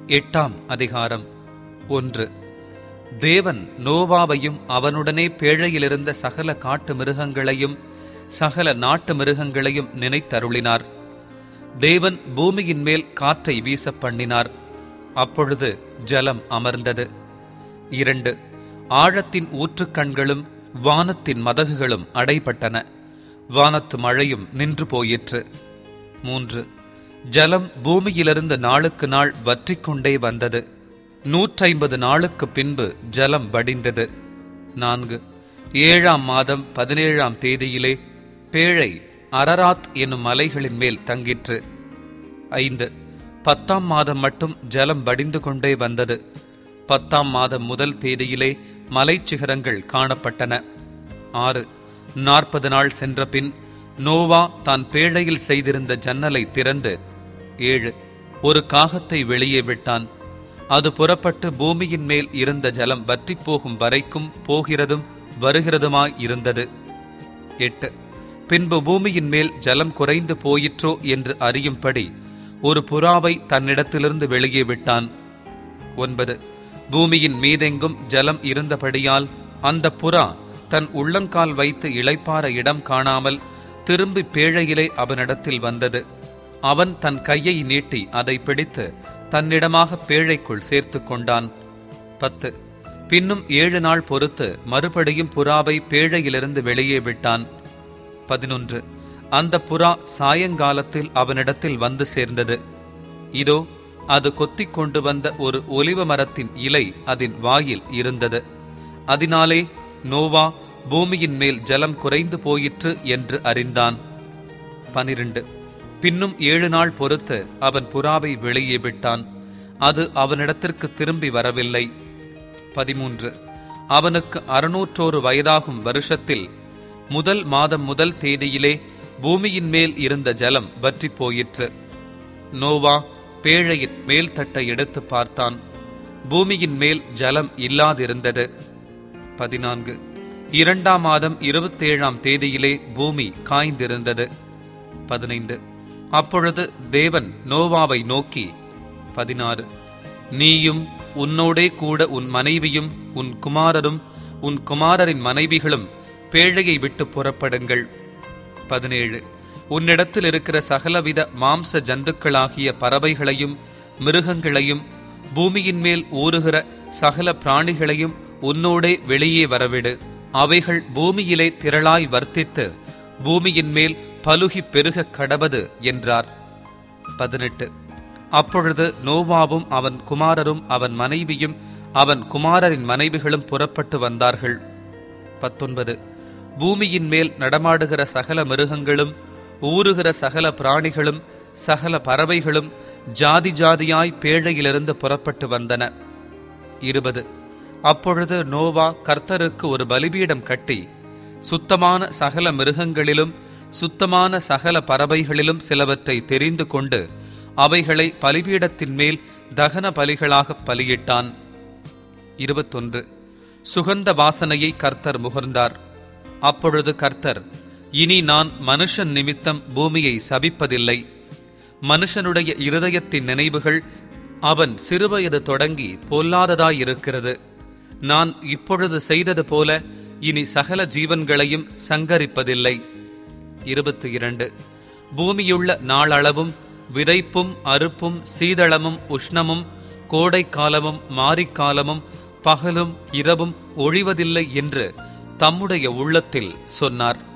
எட்டாம் அதிகாரம் ஒன்று தேவன் நோவாவையும் அவனுடனே பேழையிலிருந்த சகல காட்டு மிருகங்களையும் சகல நாட்டு மிருகங்களையும் நினைத்தருளினார் தேவன் பூமியின் மேல் காற்றை வீச பண்ணினார் அப்பொழுது ஜலம் அமர்ந்தது இரண்டு ஆழத்தின் ஊற்றுக்கண்களும் வானத்தின் மதகுகளும் அடைபட்டன வானத்து மழையும் நின்று போயிற்று மூன்று ஜலம் பூமியிலிருந்து நாளுக்கு நாள் வற்றிக் கொண்டே வந்தது நூற்றைம்பது நாளுக்கு பின்பு ஜலம் வடிந்தது நான்கு ஏழாம் மாதம் பதினேழாம் தேதியிலே பேழை அரராத் என்னும் மலைகளின் மேல் தங்கிற்று ஐந்து பத்தாம் மாதம் மட்டும் ஜலம் வடிந்து கொண்டே வந்தது பத்தாம் மாதம் முதல் தேதியிலே மலைச்சிகரங்கள் காணப்பட்டன ஆறு நாற்பது நாள் சென்ற பின் நோவா தான் பேழையில் செய்திருந்த ஜன்னலை திறந்து ஏழு ஒரு காகத்தை வெளியே விட்டான் அது புறப்பட்டு பூமியின் மேல் இருந்த ஜலம் வற்றிப் போகும் வரைக்கும் போகிறதும் வருகிறதுமாய் இருந்தது எட்டு பின்பு பூமியின் மேல் ஜலம் குறைந்து போயிற்றோ என்று அறியும்படி ஒரு புறாவை தன்னிடத்திலிருந்து வெளியே விட்டான் ஒன்பது பூமியின் மீதெங்கும் ஜலம் இருந்தபடியால் அந்த புறா தன் உள்ளங்கால் வைத்து இளைப்பாற இடம் காணாமல் திரும்பி பேழையிலே அவனிடத்தில் வந்தது அவன் தன் கையை நீட்டி அதை பிடித்து தன்னிடமாக பேழைக்குள் சேர்த்து கொண்டான் பத்து பின்னும் ஏழு நாள் பொறுத்து மறுபடியும் புறாவை பேழையிலிருந்து வெளியே விட்டான் பதினொன்று அந்த புறா சாயங்காலத்தில் அவனிடத்தில் வந்து சேர்ந்தது இதோ அது கொத்திக் கொண்டு வந்த ஒரு ஒலிவ மரத்தின் இலை அதன் வாயில் இருந்தது அதனாலே நோவா பூமியின் மேல் ஜலம் குறைந்து போயிற்று என்று அறிந்தான் பனிரெண்டு பின்னும் ஏழு நாள் பொறுத்து அவன் புறாவை வெளியே விட்டான் அது அவனிடத்திற்கு திரும்பி வரவில்லை பதிமூன்று அவனுக்கு அறுநூற்றோரு வயதாகும் வருஷத்தில் முதல் மாதம் முதல் தேதியிலே பூமியின் மேல் இருந்த ஜலம் வற்றிப் போயிற்று நோவா பேழையின் மேல் தட்டை எடுத்து பார்த்தான் பூமியின் மேல் ஜலம் இல்லாதிருந்தது பதினான்கு இரண்டாம் மாதம் இருபத்தேழாம் தேதியிலே பூமி காய்ந்திருந்தது பதினைந்து அப்பொழுது தேவன் நோவாவை நோக்கி பதினாறு நீயும் உன்னோடே கூட உன் மனைவியும் உன் குமாரரும் உன் குமாரரின் மனைவிகளும் பேழையை விட்டு புறப்படுங்கள் பதினேழு உன்னிடத்தில் இருக்கிற சகலவித மாம்ச ஜந்துக்களாகிய பறவைகளையும் மிருகங்களையும் பூமியின் மேல் ஊறுகிற சகல பிராணிகளையும் உன்னோடே வெளியே வரவிடு அவைகள் பூமியிலே திரளாய் வர்த்தித்து பூமியின் மேல் பலுகி பெருக கடவது என்றார் பதினெட்டு அப்பொழுது நோவாவும் அவன் குமாரரும் அவன் மனைவியும் அவன் குமாரரின் மனைவிகளும் புறப்பட்டு வந்தார்கள் பத்தொன்பது பூமியின் மேல் நடமாடுகிற சகல மிருகங்களும் ஊறுகிற சகல பிராணிகளும் சகல பறவைகளும் ஜாதி ஜாதியாய் பேழையிலிருந்து புறப்பட்டு வந்தன இருபது அப்பொழுது நோவா கர்த்தருக்கு ஒரு பலிபீடம் கட்டி சுத்தமான சகல மிருகங்களிலும் சுத்தமான சகல பறவைகளிலும் சிலவற்றை தெரிந்து கொண்டு அவைகளை பலிபீடத்தின் மேல் தகன பலிகளாக பலியிட்டான் இருபத்தொன்று சுகந்த வாசனையை கர்த்தர் முகர்ந்தார் அப்பொழுது கர்த்தர் இனி நான் மனுஷன் நிமித்தம் பூமியை சபிப்பதில்லை மனுஷனுடைய இருதயத்தின் நினைவுகள் அவன் சிறுவயது தொடங்கி பொல்லாததாயிருக்கிறது நான் இப்பொழுது செய்தது போல இனி சகல ஜீவன்களையும் சங்கரிப்பதில்லை இருபத்தி இரண்டு பூமியுள்ள நாளளவும் விதைப்பும் அறுப்பும் சீதளமும் உஷ்ணமும் கோடைக்காலமும் மாரிக்காலமும் பகலும் இரவும் ஒழிவதில்லை என்று தம்முடைய உள்ளத்தில் சொன்னார்